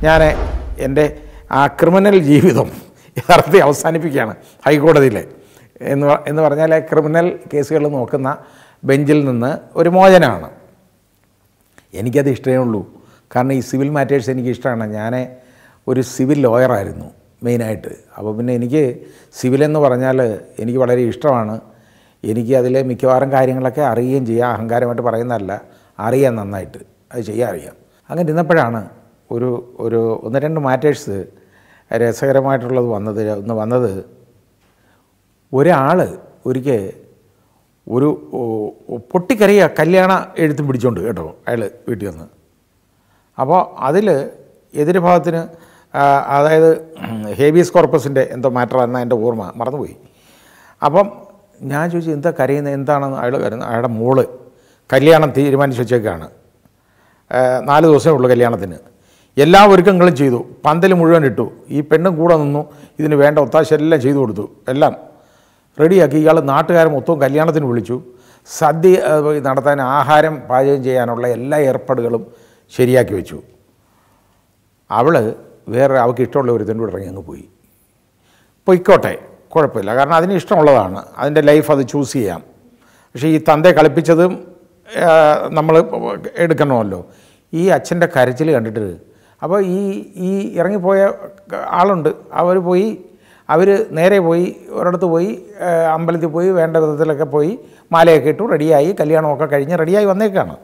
ഞാൻ എൻ്റെ ആ ക്രിമിനൽ ജീവിതം യഥാർത്ഥത്തിൽ അവസാനിപ്പിക്കുകയാണ് ഹൈക്കോടതിയിൽ എന്ന് പ- എന്ന് പറഞ്ഞാൽ ക്രിമിനൽ കേസുകൾ നോക്കുന്ന ബെഞ്ചിൽ നിന്ന് ഒരു മോചനമാണ് എനിക്കത് ഇഷ്ടമേ ഉള്ളൂ കാരണം ഈ സിവിൽ മാറ്റേഴ്സ് എനിക്ക് ഇഷ്ടമാണ് ഞാൻ ഒരു സിവിൽ ലോയറായിരുന്നു മെയിനായിട്ട് അപ്പോൾ പിന്നെ എനിക്ക് സിവിൽ എന്ന് പറഞ്ഞാൽ എനിക്ക് വളരെ ഇഷ്ടമാണ് എനിക്ക് അതിലെ മിക്കവാറും കാര്യങ്ങളൊക്കെ അറിയുകയും ചെയ്യാം അഹങ്കാരമായിട്ട് പറയുന്നതല്ല അറിയാം നന്നായിട്ട് അത് ചെയ്യാൻ അറിയാം അങ്ങനെ ഇരുന്നപ്പോഴാണ് ഒരു ഒരു ഒന്ന് രണ്ട് മാറ്റേഴ്സ് രസകരമായിട്ടുള്ളത് വന്നത് ഒന്ന് വന്നത് ഒരാൾ ഒരിക്കൽ ഒരു ഓ, ഓ, പൊട്ടിക്കറിയ കല്യാണ എഴുത്തും പിടിച്ചോണ്ട് കേട്ടോ അയാൾ വീട്ടിൽ വന്ന് അപ്പോൾ അതിൽ എതിര് ഭാഗത്തിന് ആ, അതായത് ഹേബിയസ് കോർപ്പസിൻ്റെ എന്തോ മാറ്ററാണെന്ന എൻ്റെ ഓർമ്മ മറന്നുപോയി അപ്പം ഞാൻ ചോദിച്ചു എന്താ കരയുന്നത് എന്താണെന്ന് അയാൾ കരുതുന്നത് അയാളുടെ മോള് കല്യാണം തീരുമാനിച്ച് വെച്ചേക്കാണ് ആ, നാല് ദിവസമേ ഉള്ളൂ കല്യാണത്തിന് എല്ലാ ഒരുക്കങ്ങളും ചെയ്തു പന്തൽ മുഴുവൻ ഇട്ടു ഈ പെണ്ണും കൂടെ നിന്നു ഇതിന് വേണ്ട ഒത്താശ എല്ലാം ചെയ്തു കൊടുത്തു എല്ലാം റെഡിയാക്കി ഇയാൾ നാട്ടുകാരെ മൊത്തവും കല്യാണത്തിന് വിളിച്ചു സദ്യ ആ, നടത്താൻ ആഹാരം പാചകം ചെയ്യാനുള്ള എല്ലാ ഏർപ്പാടുകളും ശരിയാക്കി വെച്ചു അവൾ വേറെ അവൾക്ക് ഇഷ്ടമുള്ള ഒരുത്തൻ്റെ കൂടെ ഇറങ്ങി അങ്ങ് പോയി പൊയ്ക്കോട്ടെ കുഴപ്പമില്ല കാരണം അതിന് ഇഷ്ടമുള്ളതാണ് അതിൻ്റെ ലൈഫ് അത് ചൂസ് ചെയ്യാം പക്ഷേ ഈ തന്തയെ കളിപ്പിച്ചതും നമ്മൾ എടുക്കണമല്ലോ ഈ അച്ഛൻ്റെ കരച്ചിൽ കണ്ടിട്ട് അപ്പോൾ ഈ ഈ ഇറങ്ങിപ്പോയ ആളുണ്ട് അവർ പോയി അവർ നേരെ പോയി ഒരിടത്ത് പോയി ആ, അമ്പലത്തിൽ പോയി വേണ്ട വിധത്തിലൊക്കെ പോയി മാലയൊക്കെ ഇട്ടു റെഡിയായി കല്യാണമൊക്കെ കഴിഞ്ഞ് റെഡിയായി വന്നേക്കാണ്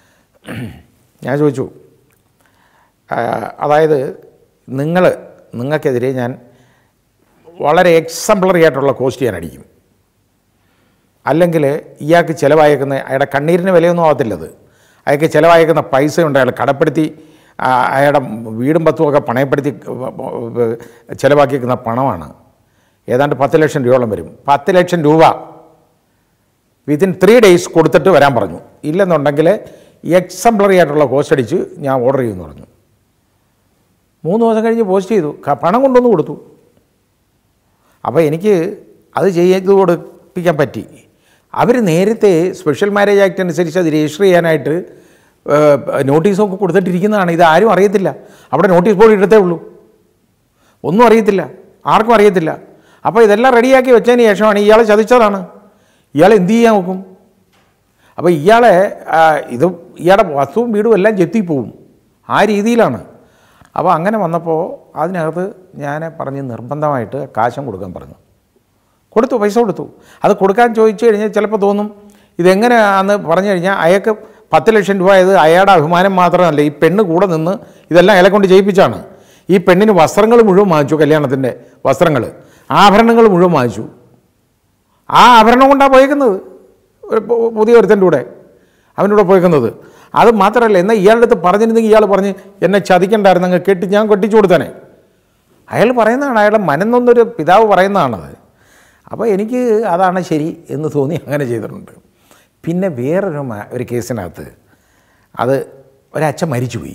ഞാൻ ചോദിച്ചു ആ, അതായത് നിങ്ങൾ നിങ്ങൾക്കെതിരെ ഞാൻ വളരെ എക്സംപ്ലറി ആയിട്ടുള്ള കോസ്റ്റ് ഞാൻ അടിക്കും അല്ലെങ്കിൽ ഇയാൾക്ക് ചിലവായേക്കുന്ന അയാളുടെ കണ്ണീരിന് വിലയൊന്നും ആവത്തില്ലത് അയാൾക്ക് ചിലവായേക്കുന്ന പൈസ ഉണ്ട് അയാൾ കടപ്പെടുത്തി ആ, അയാളുടെ വീടും പത്തും ഒക്കെ പണയപ്പെടുത്തി ചിലവാക്കിയേക്കുന്ന പണമാണ് ഏതാണ്ട് പത്ത് ലക്ഷം രൂപയോളം വരും പത്ത് ലക്ഷം രൂപ വിത്തിൻ ത്രീ ഡേയ്സ് കൊടുത്തിട്ട് വരാൻ പറഞ്ഞു ഇല്ലെന്നുണ്ടെങ്കിൽ എക്സംപ്ലറി ആയിട്ടുള്ള കോസ്റ്റ് അടിച്ച് ഞാൻ ഓർഡർ ചെയ്യുമെന്ന് പറഞ്ഞു മൂന്ന് ദിവസം കഴിഞ്ഞ് പോസ്റ്റ് ചെയ്തു ക- പണം കൊണ്ടുവന്ന് കൊടുത്തു അപ്പോൾ എനിക്ക് അത് ചെയ്ത് കൊടുപ്പിക്കാൻ പറ്റി അവർ നേരത്തെ സ്പെഷ്യൽ മാരേജ് ആക്ട് അനുസരിച്ച് അത് രജിസ്റ്റർ ചെയ്യാനായിട്ട് ഏഹ്, നോട്ടീസൊക്കെ കൊടുത്തിട്ടിരിക്കുന്നതാണ് ഇത് ആരും അറിയത്തില്ല അവിടെ നോട്ടീസ് ബോർഡ് ഇടത്തേ ഉള്ളൂ ഒന്നും അറിയത്തില്ല ആർക്കും അറിയത്തില്ല അപ്പോൾ ഇതെല്ലാം റെഡിയാക്കി വെച്ചതിന് ശേഷമാണ് ഇയാളെ ചതിച്ചതാണ് ഇയാൾ എന്ത് ചെയ്യാൻ നോക്കും അപ്പോൾ ഇയാളെ ആ, ഇത് ഇയാളുടെ വസ്തുവും വീടും എല്ലാം ചെത്തിപ്പോവും ആ രീതിയിലാണ് അപ്പോൾ അങ്ങനെ വന്നപ്പോൾ അതിനകത്ത് ഞാൻ പറഞ്ഞ് നിർബന്ധമായിട്ട് കാശം കൊടുക്കാൻ പറഞ്ഞു കൊടുത്തു പൈസ കൊടുത്തു അത് കൊടുക്കാൻ ചോദിച്ചു കഴിഞ്ഞാൽ ചിലപ്പോൾ തോന്നും ഇതെങ്ങനെയാണെന്ന് പറഞ്ഞു കഴിഞ്ഞാൽ അയാൾക്ക് പത്ത് ലക്ഷം രൂപ ഇത് അയാളുടെ അഭിമാനം മാത്രമല്ല ഈ പെണ്ണ് കൂടെ നിന്ന് ഇതെല്ലാം അയാളെ കൊണ്ട് ചെയ്യിപ്പിച്ചാണ് ഈ പെണ്ണിന് വസ്ത്രങ്ങൾ മുഴുവൻ വാങ്ങിച്ചു കല്യാണത്തിൻ്റെ വസ്ത്രങ്ങൾ ആഭരണങ്ങൾ മുഴുവൻ വാങ്ങിച്ചു ആ ആഭരണം കൊണ്ടാണ് പോയേക്കുന്നത് ഒരു പു- പുതിയ ഒരുത്തൻ്റെ കൂടെ അവൻ്റെ കൂടെ പോയേക്കുന്നത് അത് മാത്രമല്ല എന്നാൽ ഇയാളുടെ അടുത്ത് പറഞ്ഞിരുന്നെങ്കിൽ ഇയാൾ പറഞ്ഞ് എന്നെ ചതിക്കണ്ടായിരുന്നു അങ്ങ് കെട്ടി ഞാൻ കെട്ടിച്ചു കൊടുത്തേനെ അയാൾ പറയുന്നതാണ് അയാളുടെ മനന്നൊന്നൊരു പിതാവ് പറയുന്നതാണത് അപ്പോൾ എനിക്ക് അതാണ് ശരി എന്ന് തോന്നി അങ്ങനെ ചെയ്തിട്ടുണ്ട് പിന്നെ വേറൊരു മ- ഒരു കേസിനകത്ത് അത് ഒരച്ഛൻ മരിച്ചുപോയി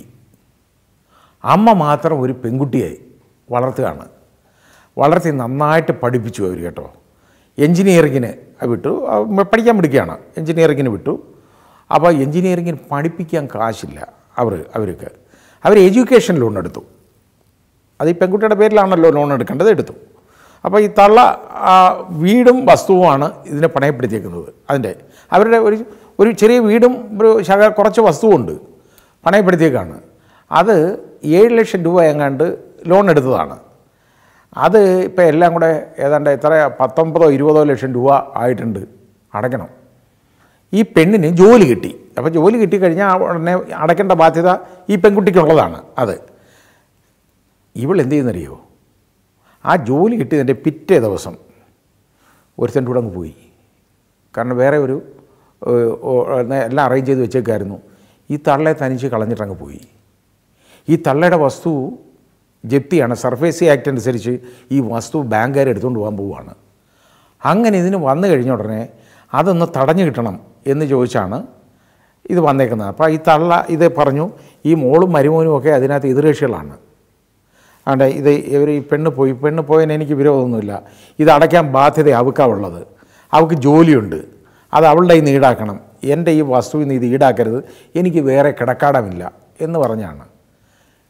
അമ്മ മാത്രം ഒരു പെൺകുട്ടിയെ വളർത്തുകയാണ് വളർത്തി നന്നായിട്ട് പഠിപ്പിച്ചു അവർ കേട്ടോ എൻജിനീയറിങ്ങിന് വിട്ടു അവ പഠിക്കാൻ പിടിക്കുകയാണ് എൻജിനീയറിങ്ങിന് വിട്ടു അപ്പോൾ എൻജിനീയറിങ്ങിന് പഠിപ്പിക്കാൻ കാശില്ല അവർ അവർക്ക് അവർ എഡ്യൂക്കേഷൻ ലോൺ എടുത്തു അത് ഈ പെൺകുട്ടിയുടെ പേരിലാണല്ലോ ലോൺ എടുക്കേണ്ടത് എടുത്തു അപ്പോൾ ഈ തള്ള ആ, വീടും വസ്തുവുമാണ് ഇതിനെ പണയപ്പെടുത്തിയേക്കുന്നത് അതിൻ്റെ അവരുടെ ഒരു ഒരു ചെറിയ വീടും ഒരു ശക കുറച്ച് വസ്തുവുണ്ട് പണയപ്പെടുത്തിയേക്കാണ് അത് ഏഴ് ലക്ഷം രൂപ എങ്ങാണ്ട് ലോൺ എടുത്തതാണ് അത് ഇപ്പോൾ എല്ലാം കൂടെ ഏതാണ്ട് എത്ര പത്തൊമ്പതോ ഇരുപതോ ലക്ഷം രൂപ ആയിട്ടുണ്ട് അടയ്ക്കണം ഈ പെണ്ണിന് ജോലി കിട്ടി അപ്പോൾ ജോലി കിട്ടിക്കഴിഞ്ഞാൽ ഉടനെ അടയ്ക്കേണ്ട ബാധ്യത ഈ പെൺകുട്ടിക്കുള്ളതാണ് അത് ഇവൾ എന്ത് ചെയ്യുന്നറിയോ ആ ജോലി കിട്ടിയതിൻ്റെ പിറ്റേ ദിവസം ഒരുത്തൻ്റെ കൂടെ അങ്ങ് പോയി കാരണം വേറെ ഒരു ഏഹ്, ഓ- എന്നെ എല്ലാം അറേഞ്ച് ചെയ്ത് വെച്ചേക്കായിരുന്നു ഈ തള്ളയെ തനിച്ച് കളഞ്ഞിട്ടങ്ങ് പോയി ഈ തള്ളയുടെ വസ്തു ജപ്തിയാണ് സർഫേസി ആക്ട് അനുസരിച്ച് ഈ വസ്തു ബാങ്കുകാർ എടുത്തുകൊണ്ട് പോകാൻ പോവുകയാണ് അങ്ങനെ ഇതിന് വന്നു കഴിഞ്ഞ ഉടനെ അതൊന്ന് തടഞ്ഞു കിട്ടണം എന്ന് ചോദിച്ചാണ് ഇത് വന്നേക്കുന്നത് അപ്പോൾ ഈ തള്ള ഇത് പറഞ്ഞു ഈ മോളും മരുമോനും ഒക്കെ അതിനകത്ത് എതിർകക്ഷികളാണ് അതുകൊണ്ട് ഇത് ഇവർ ഈ പെണ്ണ് പോയി പെണ്ണ് പോയതിന് എനിക്ക് വിരോധമൊന്നുമില്ല ഇത് അടയ്ക്കാൻ ബാധ്യത അവൾക്കാണുള്ളത് അവൾക്ക് ജോലിയുണ്ട് അത് അവളുടെ കയ്യിൽ നിന്ന് ഈടാക്കണം എൻ്റെ ഈ വസ്തുവിൽ നിന്ന് ഇത് ഈടാക്കരുത് എനിക്ക് വേറെ കിടക്കാടമില്ല എന്ന് പറഞ്ഞാണ്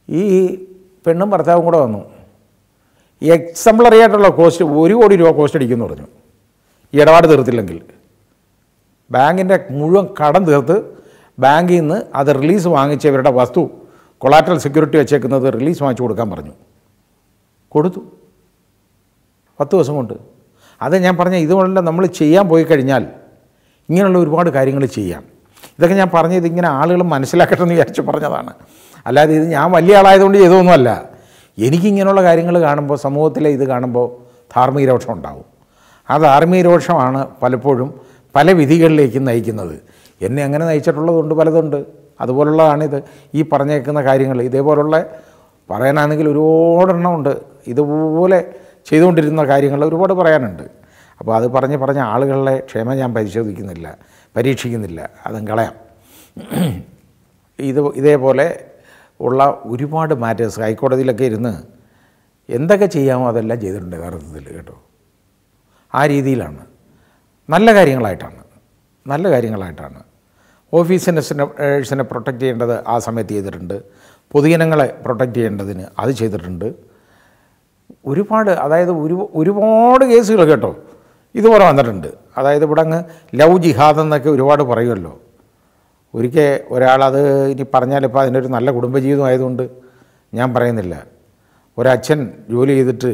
ഈ പെണ്ണും ഭർത്താവും കൂടെ വന്നു എക്സംപ്ലറി ആയിട്ടുള്ള കോസ്റ്റ് ഒരു കോടി രൂപ കോസ്റ്റ് അടിക്കുമെന്ന് പറഞ്ഞു ഈ ഇടപാട് തീർത്തില്ലെങ്കിൽ ബാങ്കിൻ്റെ മുഴുവൻ കടം തീർത്ത് ബാങ്കിൽ നിന്ന് അത് റിലീസ് വാങ്ങിച്ച് ഇവരുടെ വസ്തു കൊളാറ്ററൽ സെക്യൂരിറ്റി വെച്ചേക്കുന്നത് റിലീസ് വാങ്ങിച്ചു കൊടുക്കാൻ പറഞ്ഞു കൊടുത്തു പത്ത് ദിവസം കൊണ്ട് അത് ഞാൻ പറഞ്ഞ ഇതുകൊണ്ട് നമ്മൾ ചെയ്യാൻ പോയി കഴിഞ്ഞാൽ ഇങ്ങനെയുള്ള ഒരുപാട് കാര്യങ്ങൾ ചെയ്യാം ഇതൊക്കെ ഞാൻ പറഞ്ഞത് ഇങ്ങനെ ആളുകൾ മനസ്സിലാക്കട്ടെ എന്ന് വിചാരിച്ച് പറഞ്ഞതാണ് അല്ലാതെ ഇത് ഞാൻ വലിയ ആളായതുകൊണ്ട് ചെയ്തൊന്നുമല്ല എനിക്കിങ്ങനെയുള്ള കാര്യങ്ങൾ കാണുമ്പോൾ സമൂഹത്തിലെ ഇത് കാണുമ്പോൾ ധാർമ്മിക രോഷം ഉണ്ടാവും ആ ധാർമ്മിക രോഷമാണ് പലപ്പോഴും പല വിധികളിലേക്ക് നയിക്കുന്നത് എന്നെ അങ്ങനെ നയിച്ചിട്ടുള്ളതുണ്ട് പലതുണ്ട് അതുപോലുള്ളതാണിത് ഈ പറഞ്ഞേക്കുന്ന കാര്യങ്ങൾ ഇതേപോലുള്ള പറയാനാണെങ്കിൽ ഒരുപാടെണ്ണം ഉണ്ട് ഇതുപോലെ ചെയ്തുകൊണ്ടിരുന്ന കാര്യങ്ങൾ ഒരുപാട് പറയാനുണ്ട് അപ്പോൾ അത് പറഞ്ഞ് പറഞ്ഞ ആളുകളുടെ ക്ഷമ ഞാൻ പരിശോധിക്കുന്നില്ല പരീക്ഷിക്കുന്നില്ല അതും കളയാം ഇത് ഇതേപോലെ ഉള്ള ഒരുപാട് മാറ്റേഴ്സ് ഹൈക്കോടതിയിലൊക്കെ ഇരുന്ന് എന്തൊക്കെ ചെയ്യാമോ അതെല്ലാം ചെയ്തിട്ടുണ്ട് യഥാർത്ഥത്തിൽ കേട്ടോ ആ രീതിയിലാണ് നല്ല കാര്യങ്ങളായിട്ടാണ് നല്ല കാര്യങ്ങളായിട്ടാണ് ഓഫീസിനെ പ്രൊട്ടക്റ്റ് ചെയ്യേണ്ടത് ആ സമയത്ത് ചെയ്തിട്ടുണ്ട് പൊതുജനങ്ങളെ പ്രൊട്ടക്റ്റ് ചെയ്യേണ്ടതിന് അത് ചെയ്തിട്ടുണ്ട് ഒരുപാട് അതായത് ഒരു ഒരുപാട് കേസുകൾ കേട്ടോ ഇതുപോലെ വന്നിട്ടുണ്ട് അതായത് ഇവിടെ അങ്ങ് ലവ് ജിഹാദ് എന്നൊക്കെ ഒരുപാട് പറയുമല്ലോ ഒരിക്കൽ ഒരാളത് ഇനി പറഞ്ഞാലിപ്പോൾ അതിനൊരു നല്ല കുടുംബജീവിതം ആയതുകൊണ്ട് ഞാൻ പറയുന്നില്ല ഒരച്ഛൻ ജോലി ചെയ്തിട്ട്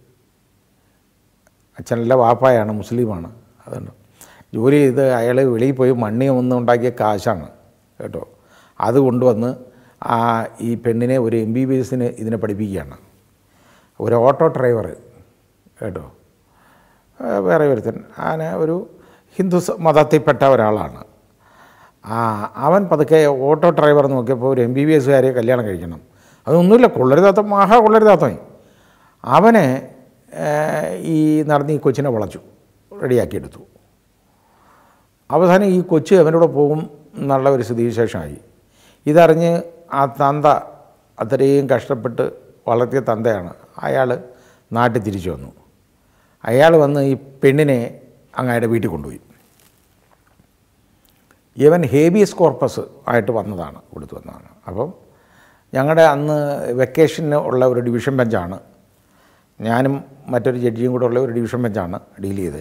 അച്ഛനല്ല വാപ്പായാണ് മുസ്ലിമാണ് അതുകൊണ്ട് ജോലി ചെയ്ത് അയാൾ വെളിയിൽ പോയി മണ്ണി ഒന്ന് ഉണ്ടാക്കിയ കാശാണ് കേട്ടോ അത് കൊണ്ടുവന്ന് ആ ഈ പെണ്ണിനെ ഒരു എം ബി ബി എസിന് ഇതിനെ പഠിപ്പിക്കുകയാണ് ഒരു ഓട്ടോ ഡ്രൈവർ കേട്ടോ ആ, വേറെ ഒരുത്തൻ ആന ഒരു ഹിന്ദു സ- മതത്തിൽപ്പെട്ട ഒരാളാണ് ആ അവൻ പതുക്കെ ഓട്ടോ ഡ്രൈവർ നോക്കിയപ്പോൾ ഒരു എം ബി ബി എസ്സുകാരെ കല്യാണം കഴിക്കണം അതൊന്നുമില്ല കൊള്ളരുതാത്ത മഹാ കൊള്ളരുതാത്തവൻ അവനെ ഏ, ഈ നടന്ന് ഈ കൊച്ചിനെ വളച്ചു റെഡിയാക്കിയെടുത്തു അവസാനം ഈ കൊച്ച് അവനോട് പോകും എന്നുള്ള ഒരു സ്ഥിതിവിശേഷമായി ഇതറിഞ്ഞ് ആ തന്ത അത്രയും കഷ്ടപ്പെട്ട് വളർത്തിയ തന്തയാണ് അയാൾ നാട്ടിൽ തിരിച്ചു വന്നു അയാൾ വന്ന് ഈ പെണ്ണിനെ അങ്ങയുടെ വീട്ടിൽ കൊണ്ടുപോയി ഇവൻ ഹേബിയസ് കോർപ്പസ് ആയിട്ട് വന്നതാണ് കൊടുത്തു വന്നതാണ് അപ്പം ഞങ്ങളുടെ അന്ന് വെക്കേഷന് ഉള്ള ഒരു ഡിവിഷൻ ബെഞ്ചാണ് ഞാനും മറ്റൊരു ജഡ്ജിയും കൂടെ ഉള്ള ഒരു ഡിവിഷൻ ബെഞ്ചാണ് ഡീൽ ചെയ്തത്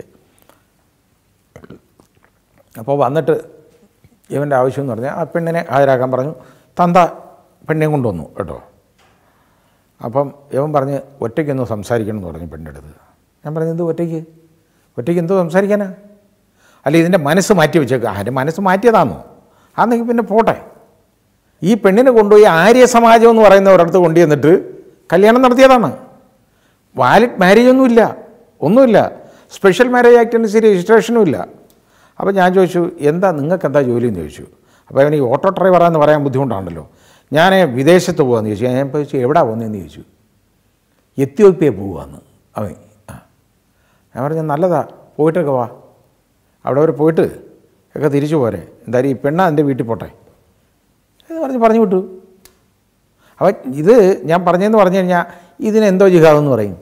അപ്പോൾ വന്നിട്ട് ഇവൻ്റെ ആവശ്യം എന്ന് പറഞ്ഞാൽ ആ പെണ്ണിനെ ഹാജരാക്കാൻ പറഞ്ഞു തന്ത പെണ്ണിനെ കൊണ്ടുവന്നു കേട്ടോ അപ്പം ഇവൻ പറഞ്ഞ് ഒറ്റയ്ക്കൊന്ന് സംസാരിക്കണം എന്ന് പറഞ്ഞു പെണ്ണിൻ്റെ അടുത്ത് ഞാൻ പറഞ്ഞു എന്ത് ഒറ്റയ്ക്ക് ഒറ്റയ്ക്ക് എന്തോ സംസാരിക്കാനാ അല്ല ഇതിൻ്റെ മനസ്സ് മാറ്റി വെച്ചേക്കുക അതിൻ്റെ മനസ്സ് മാറ്റിയതാണോ ആണെങ്കിൽ പിന്നെ പോട്ടെ ഈ പെണ്ണിനെ കൊണ്ടുപോയി ആര്യ സമാജം എന്ന് പറയുന്ന ഒരിടത്ത് കൊണ്ടുവന്നിട്ട് കല്യാണം നടത്തിയതാണ് വാലിഡ് മാരേജ് ഒന്നുമില്ല ഒന്നുമില്ല സ്പെഷ്യൽ മാരേജ് ആക്ട് അനുസരിച്ച് രജിസ്ട്രേഷനും ഇല്ല അപ്പോൾ ഞാൻ ചോദിച്ചു എന്താ നിങ്ങൾക്ക് എന്താ ജോലി എന്ന് ചോദിച്ചു അപ്പോൾ അവന് ഈ ഓട്ടോ ഡ്രൈവറാന്ന് പറയാൻ ബുദ്ധിമുട്ടാണല്ലോ ഞാൻ വിദേശത്ത് പോകാമെന്ന് ചോദിച്ചു ഞാൻ ഇപ്പോൾ ചോദിച്ചു എവിടെ പോകുന്നതെന്ന് ചോദിച്ചു എത്യോപ്യ പോവാന്ന് അവൻ ആ ഞാൻ പറഞ്ഞു നല്ലതാ പോയിട്ടൊക്കെ വാ അവിടെ വരെ പോയിട്ട് ഒക്കെ തിരിച്ചു പോരെ എന്തായാലും ഈ പെണ്ണ എൻ്റെ വീട്ടിൽ പോട്ടെ എന്ന് പറഞ്ഞ് പറഞ്ഞു വിട്ടു അപ്പം ഇത് ഞാൻ പറഞ്ഞതെന്ന് പറഞ്ഞു കഴിഞ്ഞാൽ ഇതിനെന്തോ ജിഹാദെന്ന് പറയും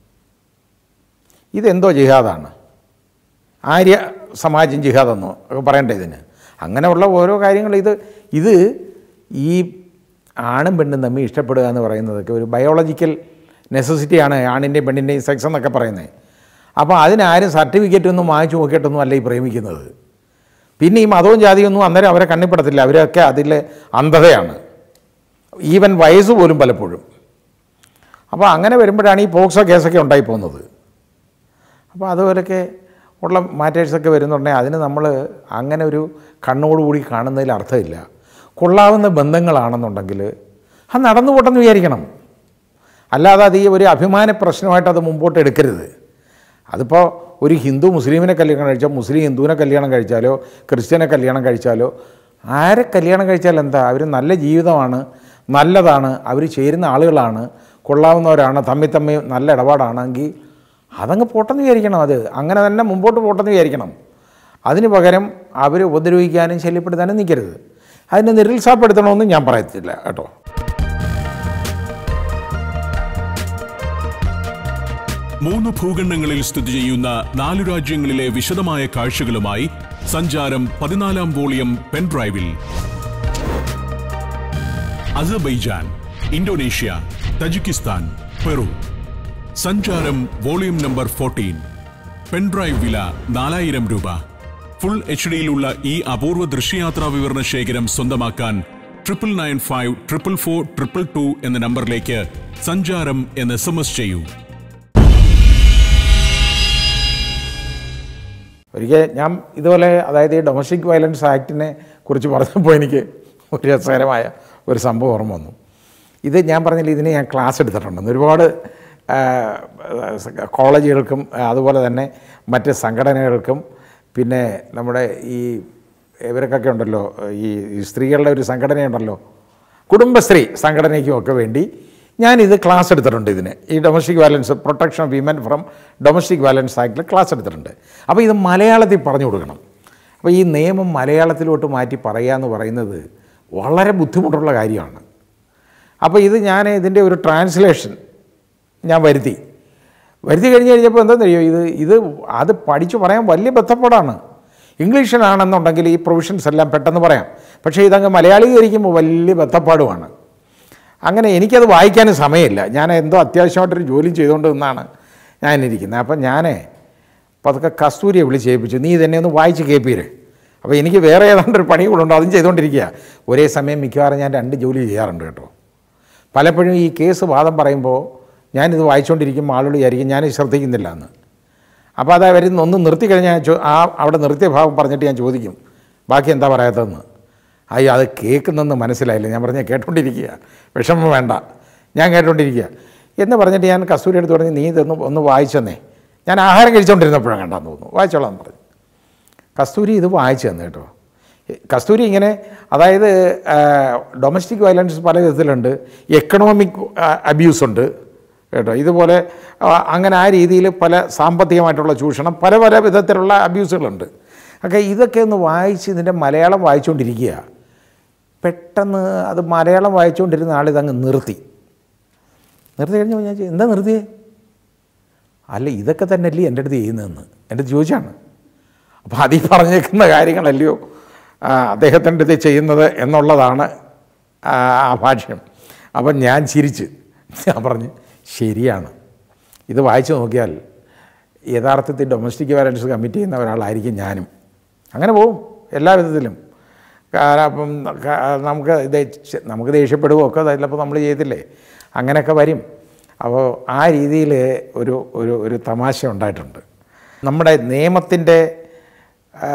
ഇതെന്തോ ജിഹാദാണ് ആര്യ സമാജം ജിഹാദെന്നോ ഒക്കെ പറയണ്ടേ ഇതിന് അങ്ങനെയുള്ള ഓരോ കാര്യങ്ങൾ ഇത് ഇത് ഈ ആണും പെണ്ണും തമ്മിൽ ഇഷ്ടപ്പെടുക എന്ന് പറയുന്നതൊക്കെ ഒരു ബയോളജിക്കൽ നെസസിറ്റിയാണ് ആണിൻ്റെയും പെണ്ണിൻ്റെയും സെക്സ് എന്നൊക്കെ പറയുന്നത് അപ്പോൾ അതിനാരും സർട്ടിഫിക്കറ്റ് ഒന്നും വാങ്ങിച്ചു നോക്കിയിട്ടൊന്നും അല്ല ഈ പ്രേമിക്കുന്നത് പിന്നെ ഈ മതവും ജാതിയൊന്നും അന്നേരം അവരെ കണ്ണിപ്പെടത്തില്ല അവരൊക്കെ അതിലെ അന്ധതയാണ് ഈവൻ വയസ്സ് പോലും പലപ്പോഴും അപ്പോൾ അങ്ങനെ വരുമ്പോഴാണ് ഈ പോക്സോ കേസൊക്കെ ഉണ്ടായി പോകുന്നത് അപ്പോൾ അതുപോലൊക്കെ ഉള്ള മാറ്റേഴ്സൊക്കെ വരുന്നുണ്ടെങ്കിൽ അതിന് നമ്മൾ അങ്ങനെ ഒരു കണ്ണോടുകൂടി കാണുന്നതിൽ അർത്ഥമില്ല കൊള്ളാവുന്ന ബന്ധങ്ങളാണെന്നുണ്ടെങ്കിൽ അത് നടന്നു പോട്ടെന്ന് വിചാരിക്കണം അല്ലാതെ അത് ഈ ഒരു അഭിമാന പ്രശ്നമായിട്ട് അത് മുമ്പോട്ട് എടുക്കരുത് അതിപ്പോൾ ഒരു ഹിന്ദു മുസ്ലിമിനെ കല്യാണം കഴിച്ചാൽ മുസ്ലിം ഹിന്ദുവിനെ കല്യാണം കഴിച്ചാലോ ക്രിസ്ത്യനെ കല്യാണം കഴിച്ചാലോ ആരെ കല്യാണം കഴിച്ചാൽ എന്താ അവർ നല്ല ജീവിതമാണ് നല്ലതാണ് അവർ ചേരുന്ന ആളുകളാണ് കൊള്ളാവുന്നവരാണ് തമ്മിൽ തമ്മിൽ നല്ല ഇടപാടാണെങ്കിൽ അതങ്ങ് പോട്ടെന്ന് വിചാരിക്കണം അത് അങ്ങനെ തന്നെ മുമ്പോട്ട് പോട്ടെന്ന് വിചാരിക്കണം അതിന് പകരം അവർ ഉപദ്രവിക്കാനും ശല്യപ്പെടുത്താനും നിൽക്കരുത് അതിനെ നിരുത്സാഹപ്പെടുത്തണമെന്നും ഞാൻ പറയത്തില്ല കേട്ടോ മൂന്ന് ഭൂഖണ്ഡങ്ങളിൽ സ്ഥിതി ചെയ്യുന്ന നാലു രാജ്യങ്ങളിലെ വിശദമായ കാഴ്ചകളുമായി സഞ്ചാരം പതിനാലാം വോളിയം പെൻഡ്രൈവിൽ Azerbaijan Indonesia Tajikistan Peru Sancharam volume number fourteen pendrive വില നാലായിരം രൂപ ഫുൾ എച്ച് ഡിയിലുള്ള ഈ അപൂർവ ദൃശ്യയാത്രാ വിവരണ ശേഖരം സ്വന്തമാക്കാൻ triple nine five triple four triple two എന്ന നമ്പറിലേക്ക് സഞ്ചാരം എന്ന് എസ് എം എസ് ചെയ്യൂ ഒരിക്കൽ ഞാൻ ഇതുപോലെ അതായത് ഈ ഡൊമസ്റ്റിക് വയലൻസ് ആക്ടിനെ കുറിച്ച് പറഞ്ഞപ്പോൾ എനിക്ക് ഒരു രസകരമായ ഒരു സംഭവം ഓർമ്മ വന്നു ഇത് ഞാൻ പറഞ്ഞില്ല ഇതിന് ഞാൻ ക്ലാസ് എടുത്തിട്ടുണ്ട് ഒരുപാട് ആ, കോളേജുകൾക്കും അതുപോലെ തന്നെ മറ്റ് സംഘടനകൾക്കും പിന്നെ നമ്മുടെ ഈ ഇവർക്കൊക്കെ ഉണ്ടല്ലോ ഈ ഈ സ്ത്രീകളുടെ ഒരു സംഘടനയുണ്ടല്ലോ കുടുംബശ്രീ സംഘടനയ്ക്കും ഒക്കെ വേണ്ടി ഞാനിത് ക്ലാസ് എടുത്തിട്ടുണ്ട് ഇതിന് ഈ domestic violence protection of women from domestic violence ആക്ടിൽ ക്ലാസ് എടുത്തിട്ടുണ്ട് അപ്പോൾ ഇത് മലയാളത്തിൽ പറഞ്ഞു കൊടുക്കണം അപ്പോൾ ഈ നിയമം മലയാളത്തിലോട്ട് മാറ്റി പറയുക എന്ന് പറയുന്നത് വളരെ ബുദ്ധിമുട്ടുള്ള കാര്യമാണ് അപ്പോൾ ഇത് ഞാൻ ഇതിൻ്റെ ഒരു ട്രാൻസ്ലേഷൻ ഞാൻ വരുത്തി വരുത്തി കഴിഞ്ഞ് കഴിഞ്ഞപ്പോൾ എന്താണെന്നറിയോ ഇത് ഇത് അത് പഠിച്ചു പറയാൻ വലിയ ബന്ധപ്പാടാണ് ഇംഗ്ലീഷിലാണെന്നുണ്ടെങ്കിൽ ഈ പ്രൊവിഷൻസ് എല്ലാം പെട്ടെന്ന് പറയാം പക്ഷേ ഇതങ്ങ് മലയാളീകരിക്കുമ്പോൾ വലിയ ബന്ധപ്പാടുമാണ് അങ്ങനെ എനിക്കത് വായിക്കാനും സമയമില്ല ഞാൻ എന്തോ അത്യാവശ്യമായിട്ടൊരു ജോലി ചെയ്തുകൊണ്ട് നിന്നാണ് ഞാൻ ഇരിക്കുന്നത് അപ്പം ഞാൻ പതുക്കെ കസ്തൂരിയെ വിളിച്ച് ഏൽപ്പിച്ചു നീ ഇതെന്നെ ഒന്ന് വായിച്ച് കേൾപ്പീര് അപ്പോൾ എനിക്ക് വേറെ ഏതാണ്ടൊരു പണി കൂടെ ഉണ്ട് അതും ചെയ്തുകൊണ്ടിരിക്കുക ഒരേ സമയം മിക്കവാറും ഞാൻ രണ്ട് ജോലി ചെയ്യാറുണ്ട് കേട്ടോ പലപ്പോഴും ഈ കേസ് വാദം പറയുമ്പോൾ ഞാനിത് വായിച്ചുകൊണ്ടിരിക്കുമ്പോൾ ആളുകൾ വിചാരിക്കും ഞാൻ ശ്രദ്ധിക്കുന്നില്ല എന്ന് അപ്പോൾ അത് അവർ ഒന്ന് നിർത്തി കഴിഞ്ഞാൽ ഞാൻ ചോ- ആ അവിടെ നിർത്തിയ ഭാഗം പറഞ്ഞിട്ട് ഞാൻ ചോദിക്കും ബാക്കി എന്താ പറയാത്തതെന്ന് അയ്യോ അത് കേൾക്കുന്നെന്ന് മനസ്സിലായില്ല ഞാൻ പറഞ്ഞ കേട്ടോണ്ടിരിക്കുക വിഷമം വേണ്ട ഞാൻ കേട്ടോണ്ടിരിക്കുക എന്ന് പറഞ്ഞിട്ട് ഞാൻ കസ്തൂരി എടുത്ത് പറഞ്ഞ് നീ ഇതൊന്ന് ഒന്ന് വായിച്ചെന്നേ ഞാൻ ആഹാരം കഴിച്ചുകൊണ്ടിരുന്നപ്പോഴാണ് കണ്ടാന്ന് തോന്നുന്നു വായിച്ചോളാം പറഞ്ഞു കസ്തൂരി ഇത് വായിച്ചു തന്നെ കേട്ടോ കസ്തൂരി ഇങ്ങനെ അതായത് ഡൊമസ്റ്റിക് വയലൻസ് പല വിധത്തിലുണ്ട് എക്കണോമിക് അബ്യൂസ് ഉണ്ട് കേട്ടോ ഇതുപോലെ ആ, അങ്ങനെ ആ രീതിയിൽ പല സാമ്പത്തികമായിട്ടുള്ള ചൂഷണം പല പല വിധത്തിലുള്ള അബ്യൂസുകളുണ്ട് ഒക്കെ ഇതൊക്കെ ഒന്ന് വായിച്ച് ഇതിൻ്റെ മലയാളം വായിച്ചുകൊണ്ടിരിക്കുക പെട്ടെന്ന് അത് മലയാളം വായിച്ചുകൊണ്ടിരുന്ന ആളിതങ്ങ് നിർത്തി നിർത്തി കഴിഞ്ഞപ്പോൾ ഞാൻ ചോദിച്ചു, എന്താ നിർത്തിയേ അല്ല ഇതൊക്കെ തന്നെയല്ലേ എൻ്റെ അടുത്ത് ചെയ്യുന്നതെന്ന് എൻ്റെ അടുത്ത് ചോദിച്ചാണ് അപ്പോൾ അതീ പറഞ്ഞേക്കുന്ന കാര്യങ്ങളല്ലയോ ആ, അദ്ദേഹത്തിൻ്റെ അടുത്ത് ചെയ്യുന്നത് എന്നുള്ളതാണ് ആ ആ ഭാഷ്യം അപ്പം ഞാൻ ചിരിച്ച് ഞാൻ പറഞ്ഞു ശരിയാണ് ഇത് വായിച്ചു നോക്കിയാൽ യഥാർത്ഥത്തിൽ ഡൊമസ്റ്റിക് വയലൻസ് കമ്മിറ്റ് ചെയ്യുന്ന ഒരാളായിരിക്കും ഞാനും അങ്ങനെ പോവും എല്ലാ വിധത്തിലും കാരണം അപ്പം ക- നമുക്ക് ഇത് ചെ- നമുക്ക് ദേഷ്യപ്പെടുകയോ ഒക്കെ ചിലപ്പോൾ നമ്മൾ ചെയ്തില്ലേ അങ്ങനെയൊക്കെ വരും അപ്പോൾ ആ രീതിയിൽ ഒരു ഒരു ഒരു തമാശ ഉണ്ടായിട്ടുണ്ട് നമ്മുടെ നിയമത്തിൻ്റെ ആ,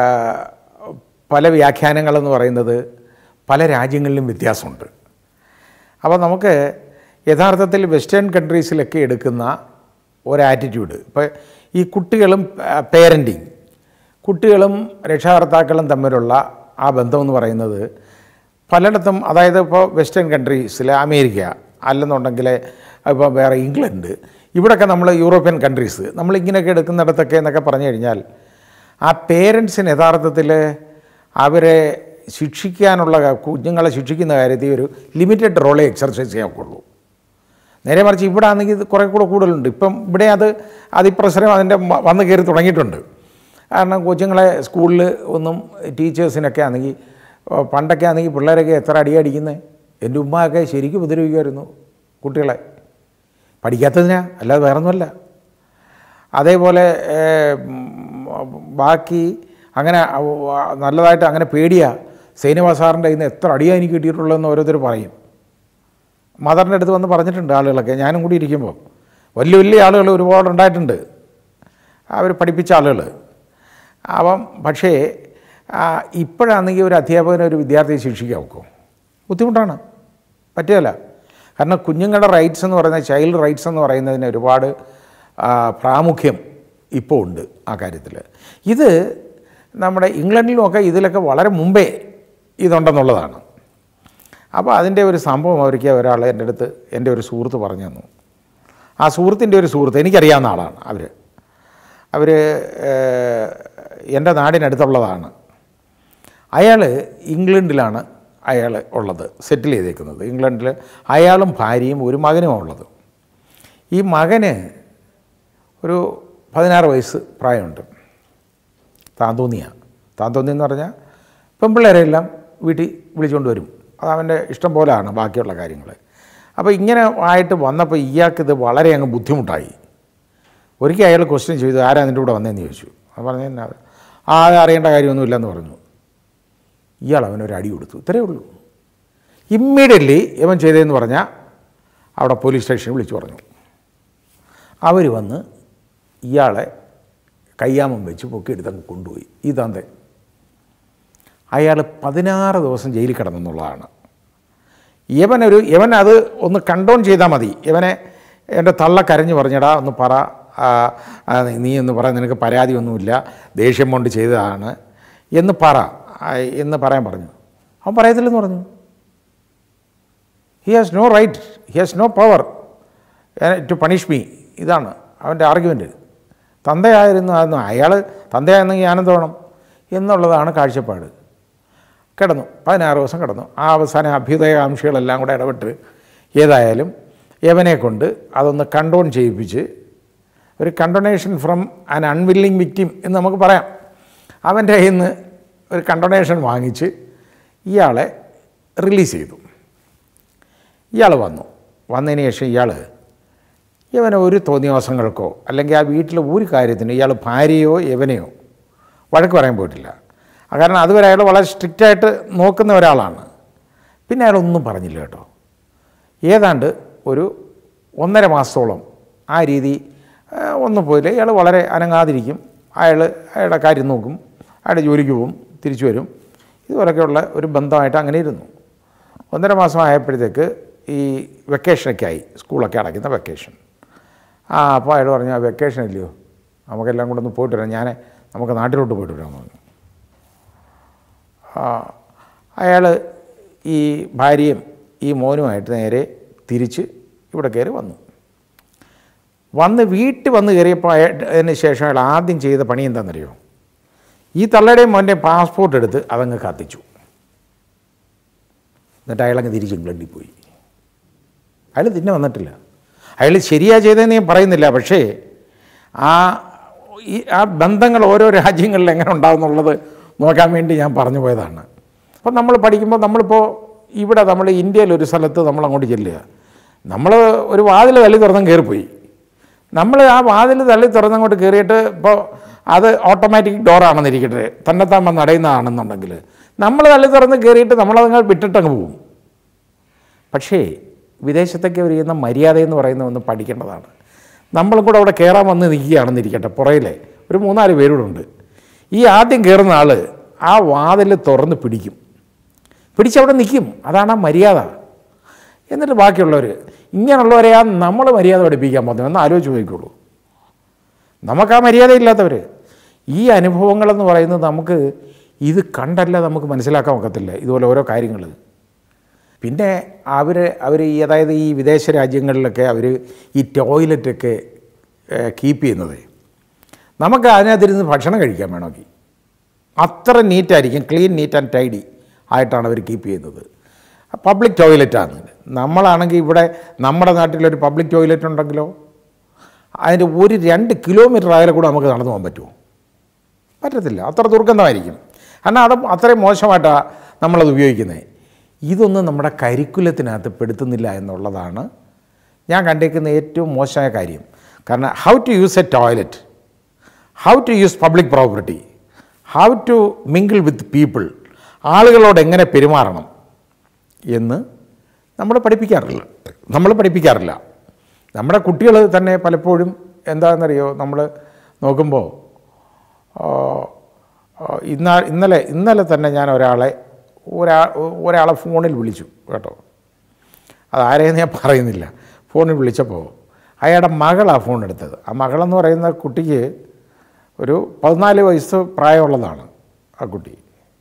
പല വ്യാഖ്യാനങ്ങളെന്ന് പറയുന്നത് പല രാജ്യങ്ങളിലും വ്യത്യാസമുണ്ട് അപ്പോൾ നമുക്ക് യഥാർത്ഥത്തിൽ വെസ്റ്റേൺ കൺട്രീസിലൊക്കെ എടുക്കുന്ന ഒരു ആറ്റിറ്റ്യൂഡ് ഇപ്പോൾ ഈ കുട്ടികളും പേരൻറ്റിങ് കുട്ടികളും രക്ഷാകർത്താക്കളും തമ്മിലുള്ള ആ ബന്ധമെന്ന് പറയുന്നത് പലയിടത്തും അതായത് ഇപ്പോൾ വെസ്റ്റേൺ കൺട്രീസിൽ അമേരിക്ക അല്ലെന്നുണ്ടെങ്കിൽ ഇപ്പോൾ വേറെ ഇംഗ്ലണ്ട് ഇവിടെയൊക്കെ നമ്മൾ യൂറോപ്യൻ കൺട്രീസ് നമ്മളിങ്ങനെയൊക്കെ എടുക്കുന്നിടത്തൊക്കെ എന്നൊക്കെ പറഞ്ഞു കഴിഞ്ഞാൽ ആ പേരൻസിന് യഥാർത്ഥത്തിൽ അവരെ ശിക്ഷിക്കാനുള്ള കുഞ്ഞുങ്ങളെ ശിക്ഷിക്കുന്ന കാര്യത്തിൽ ഒരു ലിമിറ്റഡ് റോളേ എക്സർസൈസ് ചെയ്യാവുള്ളൂ നേരെ മറിച്ച് ഇവിടെ ആണെങ്കിൽ ഇത് കുറേ കൂടെ കൂടുതലുണ്ട് ഇപ്പം ഇവിടെ അത് അതിപ്രസരം അതിൻ്റെ മ- വന്ന് കയറി തുടങ്ങിയിട്ടുണ്ട് കാരണം കൊച്ചുങ്ങളെ സ്കൂളിൽ ഒന്നും ടീച്ചേഴ്സിനൊക്കെ ആണെങ്കിൽ ഓ, പണ്ടൊക്കെ ആണെങ്കിൽ പിള്ളേരൊക്കെ എത്ര അടിയടിക്കുന്നത് എൻ്റെ ഉമ്മയൊക്കെ ശരിക്കും ഉപദ്രവിക്കുമായിരുന്നു കുട്ടികളെ പഠിക്കാത്തതിനാ അല്ലാതെ വേറൊന്നുമല്ല അതേപോലെ ഏഹ്, ഉം, ബാക്കി അങ്ങനെ അവ- നല്ലതായിട്ട് അങ്ങനെ പേടിയാ സൈനിവാ സാറിൻ്റെ കയ്യിൽ നിന്ന് എത്ര അടിയാ എനിക്ക് കിട്ടിയിട്ടുള്ളതെന്ന് ഓരോരുത്തർ പറയും മദറിൻ്റെ അടുത്ത് വന്ന് പറഞ്ഞിട്ടുണ്ട് ആളുകളൊക്കെ ഞാനും കൂടി ഇരിക്കുമ്പോൾ വലിയ വലിയ ആളുകൾ ഒരുപാട് ഉണ്ടായിട്ടുണ്ട് അവർ പഠിപ്പിച്ച ആളുകൾ അപ്പം പക്ഷേ ആ, ഇപ്പോഴാണെങ്കിൽ ഒരു അധ്യാപകനെ ഒരു വിദ്യാർത്ഥിയെ ശിക്ഷിക്കാൻ ഒക്കും ബുദ്ധിമുട്ടാണ് പറ്റുകയില്ല കാരണം കുഞ്ഞുങ്ങളുടെ റൈറ്റ്സ് എന്ന് പറയുന്ന ചൈൽഡ് റൈറ്റ്സ് എന്ന് പറയുന്നതിന് ഒരുപാട് ആ, പ്രാമുഖ്യം ഇപ്പോൾ ഉണ്ട് ആ കാര്യത്തിൽ ഇത് നമ്മുടെ ഇംഗ്ലണ്ടിലുമൊക്കെ ഇതിലൊക്കെ വളരെ മുമ്പേ ഇതുണ്ടെന്നുള്ളതാണ് അപ്പോൾ അതിൻ്റെ ഒരു സംഭവം ഒരിക്കൽ ഒരാൾ എൻ്റെ അടുത്ത് എൻ്റെ ഒരു സുഹൃത്ത് പറഞ്ഞു തന്നു ആ സുഹൃത്തിൻ്റെ ഒരു സുഹൃത്ത് എനിക്കറിയാവുന്ന ആളാണ് അവർ അവർ എൻ്റെ നാടിനടുത്തുള്ളതാണ് അയാൾ ഇംഗ്ലണ്ടിലാണ് അയാൾ ഉള്ളത് സെറ്റിൽ ചെയ്തേക്കുന്നത് ഇംഗ്ലണ്ടിൽ അയാളും ഭാര്യയും ഒരു മകനുമാണ് ഉള്ളത് ഈ മകന് ഒരു പതിനാറ് വയസ്സ് പ്രായമുണ്ട് താന്തോന്നിയാണ് താന്തോന്നി എന്ന് പറഞ്ഞാൽ പെൺപിള്ളേരെല്ലാം വീട്ടിൽ വിളിച്ചുകൊണ്ട് വരും അത് അവൻ്റെ ഇഷ്ടം പോലെയാണ് ബാക്കിയുള്ള കാര്യങ്ങൾ അപ്പോൾ ഇങ്ങനെ ആയിട്ട് വന്നപ്പോൾ ഇയാൾക്ക് ഇത് വളരെ അങ്ങ് ബുദ്ധിമുട്ടായി ഒരിക്കൽ അയാൾ ക്വസ്റ്റ്യൻ ചെയ്തു ആരാ നിൻ്റെ കൂടെ വന്നതെന്ന് ചോദിച്ചു അത് പറഞ്ഞു "എന്നാ അത്? ആ അത് അറിയേണ്ട കാര്യമൊന്നുമില്ലെന്ന് പറഞ്ഞു ഇയാൾ അവനൊരു അടി കൊടുത്തു ഇത്രയേ ഉള്ളൂ ഇമ്മീഡിയറ്റ്ലി ഇവൻ ചെയ്തതെന്ന് പറഞ്ഞാൽ അവിടെ പോലീസ് സ്റ്റേഷനിൽ വിളിച്ചു പറഞ്ഞു അവർ വന്ന് ഇയാളെ കയ്യാമം വെച്ച് പൊക്കിയെടുത്തങ്ങ് കൊണ്ടുപോയി ഈ തന്തെ അയാൾ പതിനാറ് ദിവസം ജയിലിൽ കിടന്നെന്നുള്ളതാണ് ഇവനൊരു ഇവൻ അത് ഒന്ന് കണ്ടോൺ ചെയ്താൽ മതി ഇവനെ എൻ്റെ തള്ള കരഞ്ഞു പറഞ്ഞടാ ഒന്ന് പറ ആ, ആ, നീ എന്ന് പറ നിനക്ക് പരാതിയൊന്നുമില്ല ദേഷ്യം കൊണ്ട് ചെയ്തതാണ് എന്ന് പറ ആ, എന്ന് പറയാൻ പറഞ്ഞു അവൻ പറയത്തില്ലെന്ന് പറഞ്ഞു he has no right he has no power to punish me ഇതാണ് അവൻ്റെ ആർഗ്യുമെൻറ്റ് തന്തയായിരുന്നു അതൊന്നും അയാൾ തന്തയായിരുന്നെങ്കിൽ ആനന്ദ വേണം എന്നുള്ളതാണ് കാഴ്ചപ്പാട് കിടന്നു പതിനാറ് ദിവസം കിടന്നു ആ അവസാന അഭ്യുദയകാംക്ഷികളെല്ലാം കൂടെ ഇടപെട്ട് ഏതായാലും യവനെ കൊണ്ട് അതൊന്ന് കണ്ടോൺ ചെയ്യിപ്പിച്ച് ഒരു condonation from an unwilling victim എന്ന് നമുക്ക് പറയാം അവൻ്റെ കയ്യിൽ നിന്ന് ഒരു കണ്ടോണേഷൻ വാങ്ങിച്ച് ഇയാളെ റിലീസ് ചെയ്തു ഇയാൾ വന്നു വന്നതിന് ശേഷം ഇയാൾ ഇവന് ഒരു തോന്നിയവാസങ്ങൾക്കോ അല്ലെങ്കിൽ ആ വീട്ടിലെ ഒരു കാര്യത്തിനും ഇയാൾ ഭാര്യയോ യവനെയോ വഴക്ക് പറയാൻ പോയിട്ടില്ല ആ കാരണം അതുവരെ അയാൾ വളരെ സ്ട്രിക്റ്റായിട്ട് നോക്കുന്ന ഒരാളാണ് പിന്നെ അയാൾ ഒന്നും പറഞ്ഞില്ല കേട്ടോ ഏതാണ്ട് ഒരു ഒന്നര മാസത്തോളം ആ രീതി ആ, ഒന്നും പോയില്ല ഇയാൾ വളരെ അനങ്ങാതിരിക്കും അയാൾ അയാളുടെ കാര്യം നോക്കും അയാളുടെ ജോലിക്ക് പോവും തിരിച്ചു വരും ഇതുപോലൊക്കെയുള്ള ഒരു ബന്ധമായിട്ട് അങ്ങനെ ഇരുന്നു ഒന്നര മാസം ആയപ്പോഴത്തേക്ക് ഈ വെക്കേഷനൊക്കെ ആയി സ്കൂളൊക്കെ അടയ്ക്കുന്ന വെക്കേഷൻ ആ അപ്പോൾ അയാൾ പറഞ്ഞു ആ വെക്കേഷൻ ഇല്ലയോ നമുക്കെല്ലാം കൂടെ ഒന്ന് പോയിട്ട് വരാം ഞാൻ നമുക്ക് നാട്ടിലോട്ട് പോയിട്ട് വരാമെന്ന് പറഞ്ഞു അയാൾ ഈ ഭാര്യയും ഈ മോനുമായിട്ട് നേരെ തിരിച്ച് ഇവിടെ കയറി വന്നു വന്ന് വീട്ടിൽ വന്ന് കയറിയപ്പോൾ അയാൾ അതിന് ശേഷം അയാൾ ആദ്യം ചെയ്ത പണി എന്താണെന്നറിയോ ഈ തള്ളയുടെയും മോൻ്റെ പാസ്പോർട്ട് എടുത്ത് അതങ്ങ് കത്തിച്ചു എന്നിട്ട് അയാളങ്ങ് തിരിച്ച് ഇംഗ്ലണ്ടിൽ പോയി അയാൾ തിന്നെ വന്നിട്ടില്ല അയാൾ ശരിയാ ചെയ്തതെന്ന് ഞാൻ പറയുന്നില്ല പക്ഷേ ആ ഈ ആ ബന്ധങ്ങൾ ഓരോ രാജ്യങ്ങളിൽ എങ്ങനെ ഉണ്ടാകുന്നുള്ളത് നോക്കാൻ വേണ്ടി ഞാൻ പറഞ്ഞു പോയതാണ് അപ്പം നമ്മൾ പഠിക്കുമ്പോൾ നമ്മളിപ്പോൾ ഇവിടെ നമ്മൾ ഇന്ത്യയിൽ ഒരു സ്ഥലത്ത് നമ്മൾ അങ്ങോട്ട് ചെല്ലുക നമ്മൾ ഒരു വാതിൽ തള്ളി തുറന്നും കയറിപ്പോയി നമ്മൾ ആ വാതിൽ തള്ളി തുറന്നങ്ങോട്ട് കയറിയിട്ട് ഇപ്പോൾ അത് ഓട്ടോമാറ്റിക് ഡോറാണെന്നിരിക്കട്ടെ തന്നെത്താൻ വന്ന് അടയുന്നതാണെന്നുണ്ടെങ്കിൽ നമ്മൾ തള്ളി തുറന്ന് കയറിയിട്ട് നമ്മളതങ്ങ് വിട്ടിട്ടങ്ങ് പോകും പക്ഷേ വിദേശത്തൊക്കെ അവർ ചെയ്യുന്ന മര്യാദ എന്ന് പറയുന്ന ഒന്ന് പഠിക്കേണ്ടതാണ് നമ്മളും കൂടെ അവിടെ കയറാൻ വന്ന് നിൽക്കുകയാണെന്നിരിക്കട്ടെ പുറയിലെ ഒരു മൂന്നാല് പേരൂടെ ഉണ്ട് ഈ ആദ്യം കയറുന്ന ആൾ ആ വാതിൽ തുറന്ന് പിടിക്കും പിടിച്ചവിടെ നിൽക്കും അതാണ് ആ മര്യാദ എന്നിട്ട് ബാക്കിയുള്ളവർ ഇങ്ങനെയുള്ളവരെയാ നമ്മൾ മര്യാദ പഠിപ്പിക്കാൻ പോകുന്നത് എന്ന് ആലോചിച്ച് നോക്കിക്കോളൂ നമുക്ക് ആ മര്യാദ ഇല്ലാത്തവർ ഈ അനുഭവങ്ങളെന്ന് പറയുന്നത് നമുക്ക് ഇത് കണ്ടല്ല നമുക്ക് മനസ്സിലാക്കാൻ ഒക്കത്തില്ല ഇതുപോലെ ഓരോ കാര്യങ്ങൾ പിന്നെ അവർ അവർ ഈ അതായത് ഈ വിദേശ രാജ്യങ്ങളിലൊക്കെ അവർ ഈ ടോയ്ലറ്റൊക്കെ കീപ്പ് ചെയ്യുന്നത് നമുക്ക് അതിനകത്തിരുന്ന് ഭക്ഷണം കഴിക്കാൻ വേണമെങ്കിൽ അത്ര നീറ്റായിരിക്കും ക്ലീൻ നീറ്റ് ആൻഡ് ടൈഡി ആയിട്ടാണ് അവർ കീപ്പ് ചെയ്യുന്നത് പബ്ലിക് ടോയ്ലറ്റാണ് നമ്മളാണെങ്കിൽ ഇവിടെ നമ്മുടെ നാട്ടിലൊരു പബ്ലിക് ടോയ്ലറ്റ് ഉണ്ടെങ്കിലോ അതിൻ്റെ ഒരു രണ്ട് കിലോമീറ്റർ ആയാലും കൂടെ നമുക്ക് നടന്നു പോകാൻ പറ്റുമോ പറ്റത്തില്ല അത്ര ദുർഗന്ധമായിരിക്കും കാരണം അത് അത്രയും മോശമായിട്ടാണ് നമ്മളത് ഉപയോഗിക്കുന്നത് ഇതൊന്നും നമ്മുടെ കരിക്കുലത്തിനകത്ത് പെടുത്തുന്നില്ല എന്നുള്ളതാണ് ഞാൻ കണ്ടേക്കുന്ന ഏറ്റവും മോശമായ കാര്യം കാരണം how to use a toilet how to use public property how to mingle with people ആളുകളോട് എങ്ങനെ പെരുമാറണം എന്ന് നമ്മൾ പഠിപ്പിക്കാറില്ല നമ്മൾ പഠിപ്പിക്കാറില്ല നമ്മുടെ കുട്ടികൾ തന്നെ പലപ്പോഴും എന്താണെന്നറിയോ നമ്മൾ നോക്കുമ്പോൾ ആ, ആ, ഇന്നാ ഇന്നലെ ഇന്നലെ തന്നെ ഞാൻ ഒരാളെ ഒരാ ഒരാളെ ഫോണിൽ വിളിച്ചു കേട്ടോ അത് ആരെയെന്ന് ഞാൻ പറയുന്നില്ല ഫോണിൽ വിളിച്ചപ്പോൾ അയാളുടെ മകളാണ് ഫോൺ എടുത്തത് ആ മകളെന്ന് പറയുന്ന കുട്ടിക്ക് ഒരു പതിനാല് വയസ്സ് പ്രായമുള്ളതാണ് ആ കുട്ടി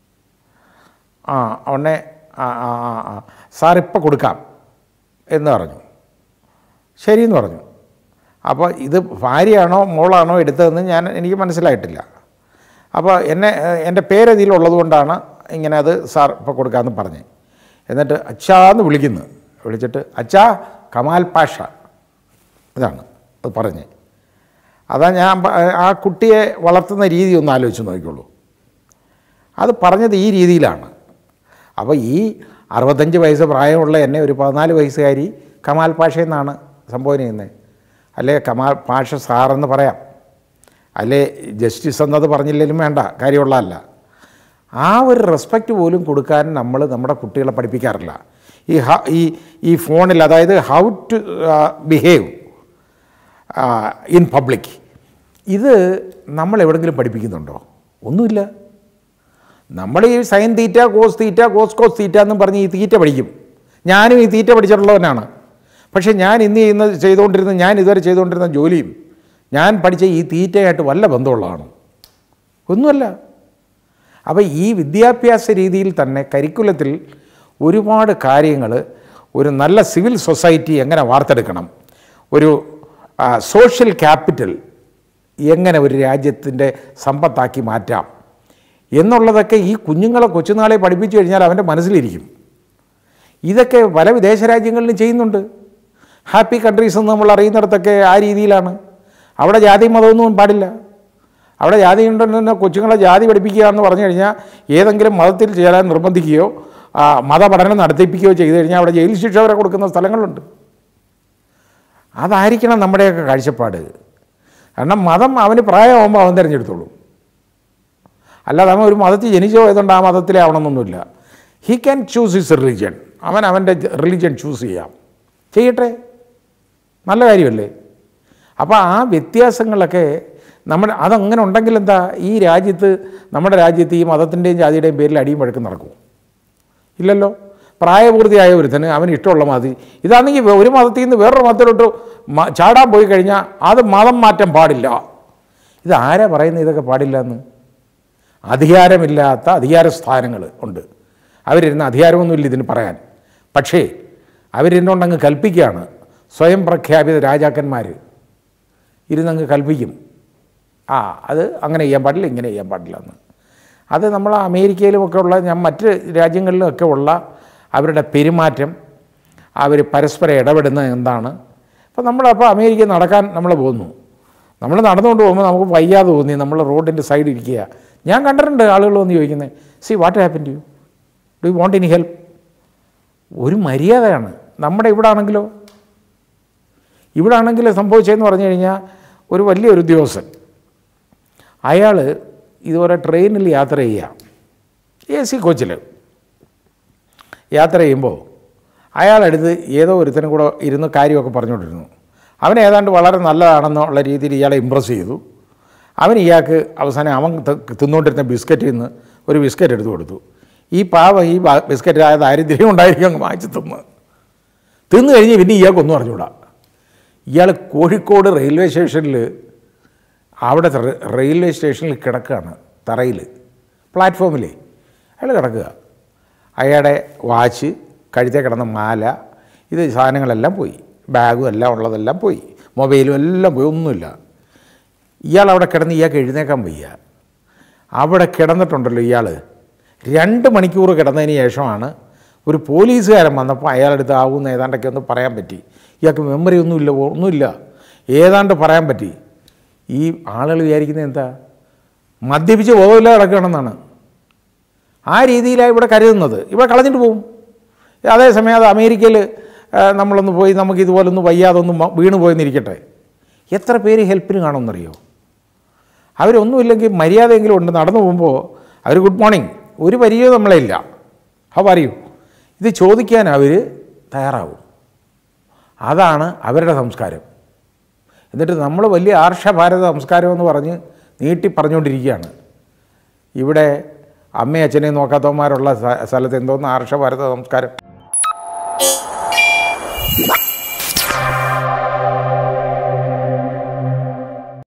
ആ ഉടനെ ആ ആ ആ ആ സാർ ഇപ്പം കൊടുക്കാം എന്ന് പറഞ്ഞു ശരിയെന്ന് പറഞ്ഞു അപ്പോൾ ഇത് ഭാര്യയാണോ മോളാണോ എടുത്തതെന്ന് ഞാൻ എനിക്ക് മനസ്സിലായിട്ടില്ല അപ്പോൾ എന്നെ എൻ്റെ പേര് ഇതിലുള്ളത് കൊണ്ടാണ് ഇങ്ങനെ അത് സാർ ഇപ്പോൾ കൊടുക്കാമെന്ന് പറഞ്ഞ് എന്നിട്ട് അച്ഛാന്ന് വിളിക്കുന്നു വിളിച്ചിട്ട് അച്ഛാ കമാൽ പാഷ ഇതാണ് അത് പറഞ്ഞ് അതാ ഞാൻ പ- ആ കുട്ടിയെ വളർത്തുന്ന രീതി ഒന്ന് ആലോചിച്ച് നോക്കിക്കോളൂ അത് പറഞ്ഞത് ഈ രീതിയിലാണ് അപ്പോൾ ഈ അറുപത്തഞ്ച് വയസ്സ് പ്രായമുള്ള എന്നെ ഒരു പതിനാല് വയസ്സുകാരി കമാൽ പാഷ എന്നാണ് സംബോധന ചെയ്യുന്നത് അല്ലേ കമാൽ പാഷ സാറെന്ന് പറയാം അല്ലേ ജസ്റ്റിസ് എന്നത് പറഞ്ഞില്ലെങ്കിലും വേണ്ട കാര്യമുള്ളതല്ല ആ ഒരു റെസ്പെക്റ്റ് പോലും കൊടുക്കാൻ നമ്മൾ നമ്മുടെ കുട്ടികളെ പഠിപ്പിക്കാറില്ല ഈ ഹ ഈ ഈ ഫോണിൽ അതായത് how to behave in public ഇത് നമ്മൾ എവിടെങ്കിലും പഠിപ്പിക്കുന്നുണ്ടോ ഒന്നുമില്ല നമ്മൾ ഈ sin theta cos theta cos cos theta എന്നും പറഞ്ഞ് ഈ തീറ്റ പഠിക്കും ഞാനും ഈ തീറ്റ പഠിച്ചിട്ടുള്ളവനാണ് പക്ഷേ ഞാൻ ഇന്ന് ചെയ്യുന്ന ചെയ്തുകൊണ്ടിരുന്ന ഞാൻ ഇതുവരെ ചെയ്തുകൊണ്ടിരുന്ന ജോലിയും ഞാൻ പഠിച്ച ഈ തീറ്റയായിട്ട് വല്ല ബന്ധമുള്ളതാണ് ഒന്നുമല്ല അപ്പോൾ ഈ വിദ്യാഭ്യാസ രീതിയിൽ തന്നെ കരിക്കുലത്തിൽ ഒരുപാട് കാര്യങ്ങൾ ഒരു നല്ല സിവിൽ സൊസൈറ്റി എങ്ങനെ വാർത്തെടുക്കണം ഒരു സോഷ്യൽ ക്യാപിറ്റൽ എങ്ങനെ ഒരു രാജ്യത്തിൻ്റെ സമ്പത്താക്കി മാറ്റാം എന്നുള്ളതൊക്കെ ഈ കുഞ്ഞുങ്ങളെ കൊച്ചുനാളെ പഠിപ്പിച്ചു കഴിഞ്ഞാൽ അവൻ്റെ മനസ്സിലിരിക്കും ഇതൊക്കെ പല വിദേശ രാജ്യങ്ങളിലും ചെയ്യുന്നുണ്ട് ഹാപ്പി കൺട്രീസ് എന്ന് നമ്മൾ അറിയുന്നിടത്തൊക്കെ ആ രീതിയിലാണ് അവിടെ ജാതി മതമൊന്നും പാടില്ല അവിടെ ജാതി ഉണ്ടെന്ന് കൊച്ചുങ്ങളെ ജാതി പഠിപ്പിക്കുക എന്ന് പറഞ്ഞു കഴിഞ്ഞാൽ ഏതെങ്കിലും മതത്തിൽ ചേരാൻ നിർബന്ധിക്കുകയോ ആ, മതപഠനം നടത്തിപ്പിക്കുകയോ ചെയ്തു കഴിഞ്ഞാൽ അവിടെ ജയിൽ ശിക്ഷ വരെ കൊടുക്കുന്ന സ്ഥലങ്ങളുണ്ട് അതായിരിക്കണം നമ്മുടെയൊക്കെ കാഴ്ചപ്പാട് കാരണം മതം അവന് പ്രായമാകുമ്പോൾ അവൻ തിരഞ്ഞെടുത്തോളൂ അല്ലാതെ അവൻ ഒരു മതത്തിൽ ജനിച്ചോ ഏതുകൊണ്ട് ആ മതത്തിലെ ആവണമെന്നൊന്നുമില്ല he can choose his religion അവൻ അവൻ്റെ റിലീജിയൻ ചൂസ് ചെയ്യാം ചെയ്യട്ടെ നല്ല കാര്യമല്ലേ അപ്പോൾ ആ വ്യത്യാസങ്ങളൊക്കെ നമ്മുടെ അതങ്ങനെ ഉണ്ടെങ്കിൽ എന്താ ഈ രാജ്യത്ത് നമ്മുടെ രാജ്യത്ത് ഈ മതത്തിൻ്റെയും ജാതിയുടെയും പേരിൽ അടിയും വഴക്കും നടക്കും ഇല്ലല്ലോ പ്രായപൂർത്തിയായ ഒരുത്തന് അവന് ഇഷ്ടമുള്ള മതി ഇതാണെങ്കിൽ ഒരു മതത്തിൽ നിന്ന് വേറൊരു മതത്തിലോട്ട് മ- ചാടാൻ പോയി കഴിഞ്ഞാൽ അത് മതം മാറ്റം പാടില്ല ഇത് ആരാ പറയുന്നത് ഇതൊക്കെ പാടില്ല എന്ന് അധികാരമില്ലാത്ത അധികാര സ്ഥാനങ്ങൾ ഉണ്ട് അവരിരുന്ന അധികാരമൊന്നുമില്ല ഇതിന് പറയാൻ പക്ഷേ അവരിരുന്നുകൊണ്ടങ്ങ് കൽപ്പിക്കുകയാണ് സ്വയം പ്രഖ്യാപിത രാജാക്കന്മാർ ഇരുന്നങ്ങ് കൽപ്പിക്കും ആ അത് അങ്ങനെ ചെയ്യാൻ പാടില്ല ഇങ്ങനെ ചെയ്യാൻ പാടില്ല എന്ന് അത് നമ്മൾ അമേരിക്കയിലുമൊക്കെ ഉള്ള ഞാൻ മറ്റ് രാജ്യങ്ങളിലുമൊക്കെ ഉള്ള അവരുടെ പെരുമാറ്റം അവർ പരസ്പരം ഇടപെടുന്നത് എന്താണ് അപ്പോൾ നമ്മളപ്പോൾ അമേരിക്ക നടക്കാൻ നമ്മൾ പോകുന്നു നമ്മൾ നടന്നുകൊണ്ട് പോകുമ്പോൾ നമുക്ക് വയ്യാതെ തോന്നി നമ്മൾ റോഡിൻ്റെ സൈഡിൽ ഇരിക്കുക ഞാൻ കണ്ടിട്ടുണ്ട് ആളുകൾ വന്ന് ചോദിക്കുന്നത് see what happen to you do you want any help ഒരു മര്യാദയാണ് നമ്മുടെ ഇവിടെ ആണെങ്കിലോ ഇവിടെ ആണെങ്കിൽ സംഭവിച്ചതെന്ന് പറഞ്ഞു കഴിഞ്ഞാൽ ഒരു വലിയൊരു ഉദ്യോഗസ്ഥൻ അയാൾ ഇതുപോലെ ട്രെയിനിൽ യാത്ര ചെയ്യുക എ സി കോച്ചിൽ യാത്ര ചെയ്യുമ്പോൾ അയാളടുത്ത് ഏതോ ഒരുത്തനും കൂടെ ഇരുന്ന് കാര്യമൊക്കെ പറഞ്ഞുകൊണ്ടിരുന്നു അവൻ ഏതാണ്ട് വളരെ നല്ലതാണെന്നുള്ള രീതിയിൽ ഇയാളെ ഇമ്പ്രസ് ചെയ്തു അവൻ ഇയാൾക്ക് അവസാനം അവൻ ത- തിന്നുകൊണ്ടിരുന്ന ബിസ്ക്കറ്റിൽ നിന്ന് ഒരു ബിസ്ക്കറ്റ് എടുത്തു കൊടുത്തു ഈ പാവം ഈ ബാ- ബിസ്ക്കറ്റ് ആ ദാരിദ്ര്യം ഉണ്ടായിരിക്കും അങ്ങ് വാങ്ങിച്ച് തിന്ന് തിന്നു കഴിഞ്ഞ് പിന്നെ ഇയാൾക്കൊന്നും അറിഞ്ഞൂടാ ഇയാൾ കോഴിക്കോട് റെയിൽവേ സ്റ്റേഷനിൽ അവിടെ റെ- റെയിൽവേ സ്റ്റേഷനിൽ കിടക്കുകയാണ് തറയിൽ പ്ലാറ്റ്ഫോമിൽ അയാൾ കിടക്കുക അയാളുടെ വാച്ച് കഴുത്തേ കിടന്ന മാല ഇത് സാധനങ്ങളെല്ലാം പോയി ബാഗും എല്ലാം ഉള്ളതെല്ലാം പോയി മൊബൈലും എല്ലാം പോയി ഒന്നുമില്ല ഇയാൾ അവിടെ കിടന്ന് ഇയാൾക്ക് എഴുന്നേക്കാൻ വയ്യ അവിടെ കിടന്നിട്ടുണ്ടല്ലോ ഇയാൾ രണ്ട് മണിക്കൂർ കിടന്നതിന് ശേഷമാണ് ഒരു പോലീസുകാരൻ വന്നപ്പോൾ അയാളടുത്ത് ആവുന്ന ഏതാണ്ടൊക്കെ ഒന്ന് പറയാൻ പറ്റി ഇയാൾക്ക് മെമ്മറി ഒന്നുമില്ല ഒന്നുമില്ല ഏതാണ്ട് പറയാൻ പറ്റി ഈ ആളുകൾ വിചാരിക്കുന്നത് എന്താ മദ്യപിച്ച് ബോധമില്ലാതെ കിടക്കുകയാണെന്നാണ് ആ രീതിയിലാണ് ഇവിടെ കരുതുന്നത് ഇവിടെ കളഞ്ഞിട്ട് പോകും അതേസമയം അത് അമേരിക്കയിൽ ആ, നമ്മളൊന്ന് പോയി നമുക്ക് ഇതുപോലെ ഒന്ന് വയ്യാതെ ഒന്ന് മ- വീണ് പോയെന്നിരിക്കട്ടെ എത്ര പേര് ഹെൽപ്പിന് കാണുമെന്നറിയോ അവരൊന്നുമില്ലെങ്കിൽ മര്യാദയെങ്കിലും ഉണ്ട് നടന്നു പോകുമ്പോൾ അവർ ഗുഡ് മോർണിംഗ് ഒരു പരിചയവും നമ്മളെ ഇല്ല ഹൗ അറിയൂ ഇത് ചോദിക്കാൻ അവർ തയ്യാറാവും അതാണ് അവരുടെ സംസ്കാരം എന്നിട്ട് നമ്മൾ വലിയ ആർഷ ഭാരത സംസ്കാരം എന്ന് പറഞ്ഞ് നീട്ടി പറഞ്ഞുകൊണ്ടിരിക്കുകയാണ് ഇവിടെ അമ്മയും അച്ഛനെയും നോക്കാത്തവന്മാരുള്ള സ്ഥ- സ്ഥലത്ത് എന്തോന്ന് ആർഷ ഭാരത സംസ്കാരം